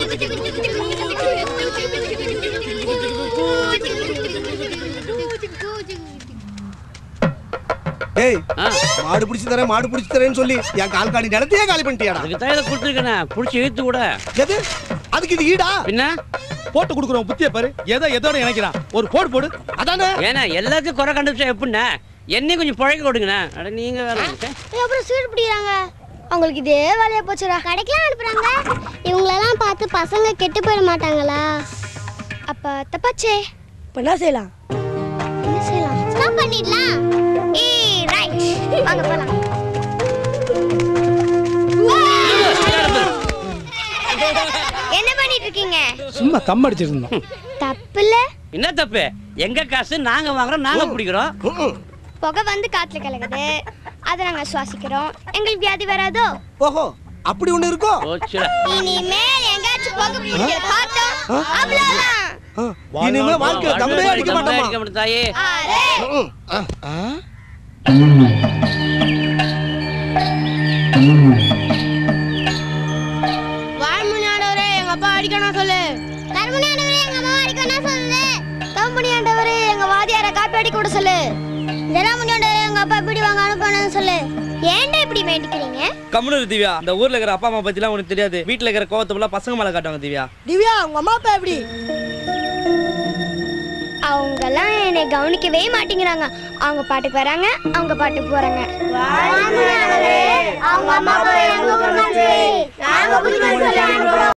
ஏய் ஆ, மாடு பிடிச்சி தரேன் மாடு பிடிச்சி தரேன்னு சொல்லி என் கால் காலி நிலத்தையே காலி பண்ணிட்டியாடா அதுக்கு தான் இதை கொடுத்துருக்கேன் புடிச்சு இழுத்து கூட எது அதுக்கு இது ஈடா பின்ன போட்டு கொடுக்குறோம் புத்திய பாரு எதை எதோட இணைக்கிறான் ஒரு போடு போடு அதானே ஏன்னா எல்லாத்துக்கும் குறை கண்டுபிடிச்சா எப்படிண்ணே என்னையும் கொஞ்சம் புழைக்க கொடுங்கண்ணே அட நீங்க வேற அப்புறம் ஸ்வீட் பிடிக்கிறாங்க அவங்களுக்கு இதே வேலையா போச்சுடா கடைக்கெல்லாம் அனுப்புறாங்க இவங்களெல்லாம் பார்த்து பசங்க கெட்டு போயிட மாட்டாங்களா அப்ப தப்பாச்சே இப்போ என்ன செய்யலாம் என்ன செய்யலாம் ஸ்டாப் பண்ணிடலாம் ஏய் ரைட் வாங்க போலாம் என்ன பண்ணிட்டு இருக்கீங்க சும்மா கம் அடிச்சிருந்தோம் தப்புல என்ன தப்பு எங்க காசு நாங்க வாங்குறோம் நாங்க பிடிக்கிறோம் புகை வந்து காத்துல கலகுது அதை நாங்க சுவாசிக்கிறோம் எங்களுக்கு வியாதி வராதோ ஓஹோ அப்படி ஒண்ணு இருக்கோ போச்சுடா இனிமேல் எங்காச்சும் புகை பிடிக்கிற பார்த்தோம் அவ்வளவுதான் ஆ, இனிமே வாழ்க்கையில தம்பே அடிக்க மாட்டோமா அடிக்க மாட்டோம் தாயே ஆரே ம், ஆ, ஆ. வாழ்முனியாண்டவரே எங்க அப்பா அடிக்கணும் சொல்லு கருமுனியாண்டவரே எங்க அம்மா அடிக்கணும் சொல்லு கவுமுனியாண்டவரே எங்க வாதியார காப்பி அடிக்க விட சொல்லு ஜனாமுனியாண்டவரே எங்க அப்பா இப்படி வாங்க அனுப்பணும்னு சொல்லு ஏன்டா இப்படி வேண்டிக்கிறீங்க கம்முனு இரு திவ்யா இந்த ஊர்ல இருக்கிற அப்பா அம்மா பத்திலாம் உனக்கு தெரியாது வீட்ல இருக்கிற கோவத்தை ஃபுல்லா பசங்க மேல காட்டுவாங்க திவ்யா திவ்யா உங்க அம்மா அப்பா எப்படி அவங்கெல்லாம் என்னை கவனிக்கவே மாட்டேங்கிறாங்க அவங்க பாட்டுக்கு வராங்க அவங்க பாட்டுக்கு போறாங்க அவங்க அம்மா